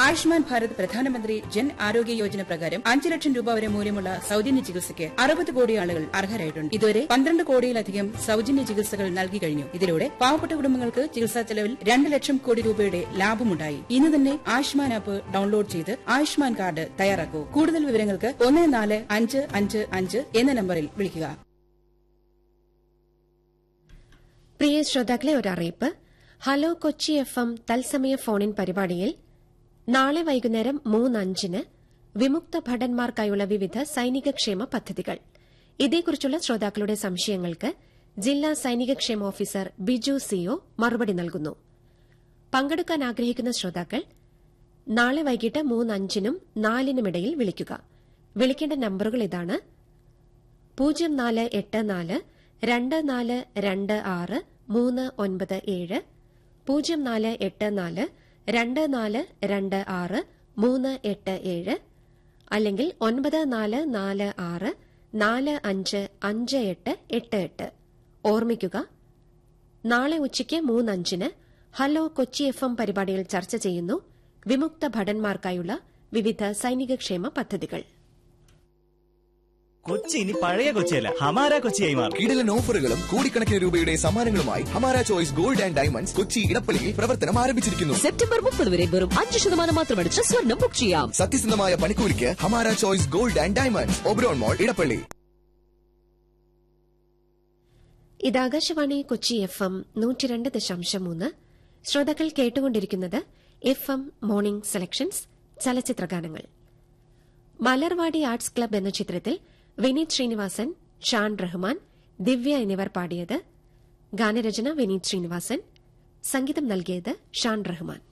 ആയുഷ്മാൻ ഭാരത് പ്രധാനമന്ത്രി ജൻ ആരോഗ്യ യോജന പ്രകാരം അഞ്ച് ലക്ഷം രൂപ വരെ മൂല്യമുള്ള സൌജന്യ ചികിത്സയ്ക്ക് അറുപത് കോടി ആളുകൾ അർഹരായിട്ടുണ്ട് ഇതുവരെ പന്ത്രണ്ട് കോടിയിലധികം സൌജന്യ ചികിത്സകൾ നൽകി കഴിഞ്ഞു ഇതിലൂടെ പാവപ്പെട്ട കുടുംബങ്ങൾക്ക് ചികിത്സാ ചെലവിൽ രണ്ട് ലക്ഷം കോടി രൂപയുടെ ലാഭമുണ്ടായി ഇന്ന് തന്നെ ആയുഷ്മാൻ ആപ്പ് ഡൌൺലോഡ് ചെയ്ത് ആയുഷ്മാൻ കാർഡ് തയ്യാറാക്കൂ കൂടുതൽ വിവരങ്ങൾക്ക് ഒന്ന് നാല് അഞ്ച് അഞ്ച് അഞ്ച് എന്ന നമ്പറിൽ വിളിക്കുക പ്രിയ ശ്രോതാക്കളെ ഒരറിയിപ്പ് ഹലോ കൊച്ചി എഫ് എം തത്സമയ ഫോണിൻ പരിപാടിയിൽ നാളെ വൈകുന്നേരം മൂന്നഞ്ചിന് വിമുക്ത ഭടന്മാർക്കായുള്ള വിവിധ സൈനികക്ഷേമ പദ്ധതികൾ ഇതേക്കുറിച്ചുള്ള ശ്രോതാക്കളുടെ സംശയങ്ങൾക്ക് ജില്ലാ സൈനികക്ഷേമ ഓഫീസർ ബിജു സിഒ മറുപടി നൽകുന്നു പങ്കെടുക്കാൻ ആഗ്രഹിക്കുന്ന ശ്രോതാക്കൾ നാളെ വൈകിട്ട് മൂന്നഞ്ചിനും നാലിനുമിടയിൽ വിളിക്കുക വിളിക്കേണ്ട നമ്പറുകൾ ഇതാണ് പൂജ്യം നാല് എട്ട് നാല് രണ്ട് നാല് രണ്ട് ആറ് മൂന്ന് ഒൻപത് ഏഴ് പൂജ്യം നാല് എട്ട് നാല് രണ്ട് നാല് രണ്ട് ആറ് മൂന്ന് എട്ട് ഏഴ് അല്ലെങ്കിൽ ഒൻപത് നാല് നാല് ആറ് നാല് അഞ്ച് അഞ്ച് എട്ട് എട്ട് എട്ട് ഓർമ്മിക്കുക നാളെ ഉച്ചയ്ക്ക് മൂന്നഞ്ചിന് ഹലോ കൊച്ചി എഫ് എം പരിപാടിയിൽ ചർച്ച ചെയ്യുന്നു വിമുക്ത ഭടന്മാർക്കായുള്ള വിവിധ സൈനികക്ഷേമ പദ്ധതികൾ കൊച്ചി ഇനി പഴയ കൊച്ചിയല്ല ഹമാര കൊച്ചിയായി മാറും കിടിലൻ ഓഫറുകളും കോടിക്കണക്കിന് രൂപയുടെ സമ്മാനങ്ങളുമായി Hamara choice gold and diamonds Kochi ഇടപ്പള്ളിയിൽ പ്രവർത്തനം ആരംഭിച്ചിരിക്കുന്നു സെപ്റ്റംബർ മുപ്പത് വരെ വെറും അഞ്ച് ശതമാനം മാത്രമടിച്ച് സ്വർണം ബുക്ക് ചെയ്യാം സത്യസന്ധമായ പണിക്കൂലിക്ക് Hamara choice gold and diamonds Oberon mall Edappally ഇത് ആകാശവാണി കൊച്ചി എഫ് എം നൂറ്റിരണ്ട് ദശാംശം മൂന്ന് ശ്രോതാക്കൾ കേട്ടുകൊണ്ടിരിക്കുന്നത് എഫ് എം മോർണിംഗ് സെലക്ഷൻസ് ചലച്ചിത്രഗാനങ്ങൾ മലർവാടി ആർട്സ് ക്ലബ് എന്ന ചിത്രത്തിൽ വിനീത് ശ്രീനിവാസൻ ഷാൻ റഹ്മാൻ ദിവ്യ എന്നിവർ പാടിയത് ഗാനരചന വിനീത് ശ്രീനിവാസൻ സംഗീതം നൽകിയത് ഷാൻ റഹ്മാൻ